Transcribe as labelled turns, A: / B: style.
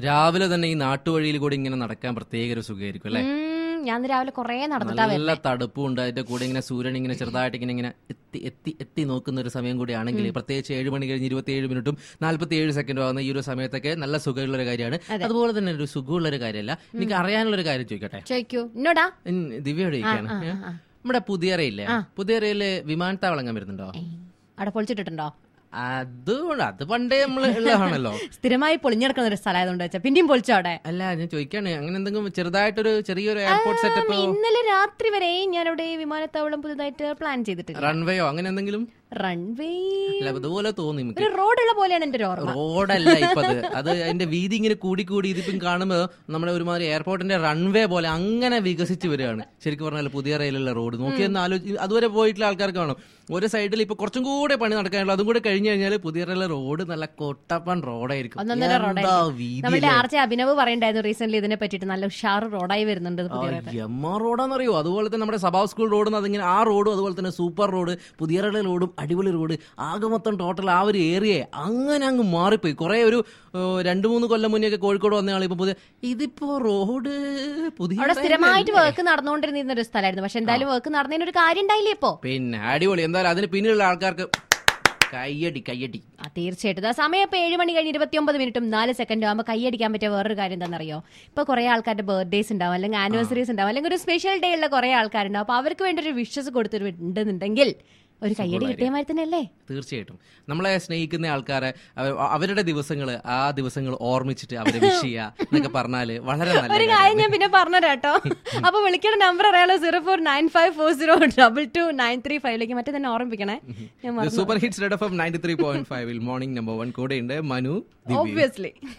A: രാവിലെ തന്നെ ഈ നാട്ടുവഴിയിൽ കൂടി ഇങ്ങനെ നടക്കാൻ പ്രത്യേക ഒരു സുഖമായിരിക്കും അല്ലെ
B: ഉം, ഞാൻ ഇന്ന് രാവിലെ കൊറേ നടന്നിട്ടാ
A: നല്ല തടുപ്പും ഉണ്ട് അതിന്റെ കൂടെ ഇങ്ങനെ സൂര്യൻ ഇങ്ങനെ ചെറുതായിട്ട് ഇങ്ങനെ ഇങ്ങനെ എത്തി എത്തി എത്തി നോക്കുന്ന ഒരു സമയം കൂടിയാണെങ്കിൽ പ്രത്യേകിച്ച് ഏഴ് മണി കഴിഞ്ഞ് ഇരുപത്തിയേഴ് മിനിറ്റും നാല്പത്തി ഏഴ് സെക്കൻഡും ആകുന്ന ഈ ഒരു സമയത്തൊക്കെ നല്ല സുഖമുള്ള ഒരു കാര്യമാണ് അതുപോലെ തന്നെ ഒരു സുഖമുള്ള ഒരു കാര്യമല്ല എനിക്ക് അറിയാനുള്ള ഒരു കാര്യം ചോദിക്കട്ടെ
B: ചോദിക്കൂ എന്നോടാ
A: ഉം, ദിവ്യയോട് ചോദിക്കാണ് ഏ? നമ്മുടെ പുതിയറയില്ലേ പുതിയറയില് വിമാനത്താവളം അങ്ങ് വരുന്നുണ്ടോ
B: അവിടെ പൊളിച്ചിട്ടുണ്ടോ
A: അത് അത് പണ്ടേ നമ്മൾ ഉള്ളതാണല്ലോ
B: സ്ഥിരമായി പൊളിഞ്ഞെടുക്കുന്ന ഒരു സ്ഥലമായതുകൊണ്ട് വെച്ചാ പിന്നെയും പൊളിച്ചോ അവിടെ
A: അല്ല ഞാൻ ചോദിക്കാണ് അങ്ങനെ എന്തെങ്കിലും ചെറുതായിട്ടൊരു ചെറിയൊരു എയർപോർട്ട് സെറ്റപ്പ്
B: ഇന്നലെ രാത്രി വരെ ഞാൻ അവിടെ വിമാനത്താവളം പുതുതായിട്ട് പ്ലാൻ ചെയ്തിട്ടില്ല
A: റൺവേയോ അങ്ങനെ എന്തെങ്കിലും
B: റൺവേ
A: അല്ല അതുപോലെ തോന്നി നമുക്ക്
B: ഒരു റോഡുള്ള പോലെയാണ് എന്റെ ഒരു ഓർമ്മ
A: റോഡല്ല ഇപ്പൊ അത് അത് അതിന്റെ വീതി ഇങ്ങനെ കൂടി കൂടി ഇതിപ്പം കാണുമ്പോ നമ്മുടെ ഒരുമാതിരി എയർപോർട്ടിന്റെ റൺവേ പോലെ അങ്ങനെ വികസിച്ച് വരികയാണ് ശരിക്കും പറഞ്ഞാൽ പുതിയ റെയിലുള്ള റോഡ് നോക്കിയെന്ന് ആലോചിച്ച് അതുവരെ പോയിട്ടുള്ള ആൾക്കാർക്ക് കാണും ഒരു സൈഡിൽ ഇപ്പൊ കുറച്ചും കൂടെ പണി നടക്കാനുള്ള അതും കൂടെ കഴിഞ്ഞു കഴിഞ്ഞാൽ പുതിയ റെയിലെ റോഡ് നല്ല കൊട്ടപ്പൻ റോഡായിരിക്കും
B: ഒന്നൊന്നര
A: എന്താ
B: റോഡായിരിക്കും
A: വീതി
B: നമ്മുടെ ആർച്ച അഭിനവ് പറയണ്ടായിരുന്നു റീസെന്റ് ഇതിനെ പറ്റിയിട്ട് നല്ല ഉഷാർ റോഡായി വരുന്നുണ്ട് ഇത് പുതിയ
A: എം ആർ റോഡാന്നറിയോ അതുപോലെ തന്നെ നമ്മുടെ സഭാ സ്കൂൾ റോഡ് അതിങ്ങനെ ആ റോഡും അതുപോലെ തന്നെ സൂപ്പർ റോഡ് പുതിയ റോഡും അടിപൊളി റോഡ് ആകെ മൊത്തം ടോട്ടൽ ആ ഒരു ഏരിയയെ അങ്ങനെ അങ്ങ് മാറിപ്പോയി കുറെ ഒരു ഏഹ്, രണ്ട് മൂന്ന് കൊല്ലം മുന്നേ ഒക്കെ കോഴിക്കോട് വന്ന ആൾ ഇപ്പൊ പുതിയ ഇതിപ്പോ റോഡ് പുതിയ
B: അവിടെ സ്ഥിരമായിട്ട് വർക്ക് നടന്നുകൊണ്ടിരുന്ന ഒരു സ്ഥലമായിരുന്നു പക്ഷെ എന്തായാലും വർക്ക് നടന്നതിന് ഒരു കാര്യം ഉണ്ടായില്ലേ ഇപ്പോ
A: പിന്നെ അടിപൊളി എന്തായാലും അതിന് പിന്നിലുള്ള ആൾക്കാർക്ക് കയ്യടി കയ്യടി
B: ആ തീർച്ചയായിട്ടും ആ സമയം ഇപ്പൊ ഏഴ് മണി കഴിഞ്ഞ് ഇരുപത്തിയൊമ്പത് മിനിറ്റും നാല് സെക്കൻഡും ആകുമ്പോൾ കൈയടിക്കാൻ പറ്റിയ വേറൊരു കാര്യം എന്താണെന്നറിയോ ഇപ്പൊ കുറെ ആൾക്കാരുടെ ബർത്ത്ഡേസ് ഉണ്ടാവും അല്ലെങ്കിൽ ആനിവേഴ്സറീസ് ഉണ്ടാവും അല്ലെങ്കിൽ ഒരു സ്പെഷ്യൽ ഡേ ഉള്ള കുറെ ആൾക്കാരുണ്ടാവും അപ്പൊ അവർക്ക് വേണ്ടി ഒരു വിഷസ് കൊടുത്തിട്ടുണ്ടെന്നുണ്ടെങ്കിൽ ഒരു കയ്യടി കിട്ടിയ മാതിരി തന്നെയല്ലേ
A: തീർച്ചയായിട്ടും നമ്മളെ സ്നേഹിക്കുന്ന ആൾക്കാരെ അവ- അവരുടെ ദിവസങ്ങൾ ആ ദിവസങ്ങൾ ഓർമ്മിച്ചിട്ട് അവരെ വിഷ് ചെയ്യുക എന്നൊക്കെ പറഞ്ഞാല് വളരെ നല്ല
B: ഒരു കാര്യം ഞാൻ പിന്നെ പറഞ്ഞുതരാട്ടോ അപ്പൊ വിളിക്കേണ്ട നമ്പർ അറിയാലോ zero four nine five four zero double two nine three ഫൈവിലേക്ക് മറ്റേ തന്നെ ഓർമ്മിപ്പിക്കണേ ഞാൻ
A: super hits red F M ninety three point ഫൈവിൽ മോർണിംഗ് നമ്പർ വൺ കൂടെ ഉണ്ട് മനു ദിവ്യ
B: ഓബ്വിയസ്ലി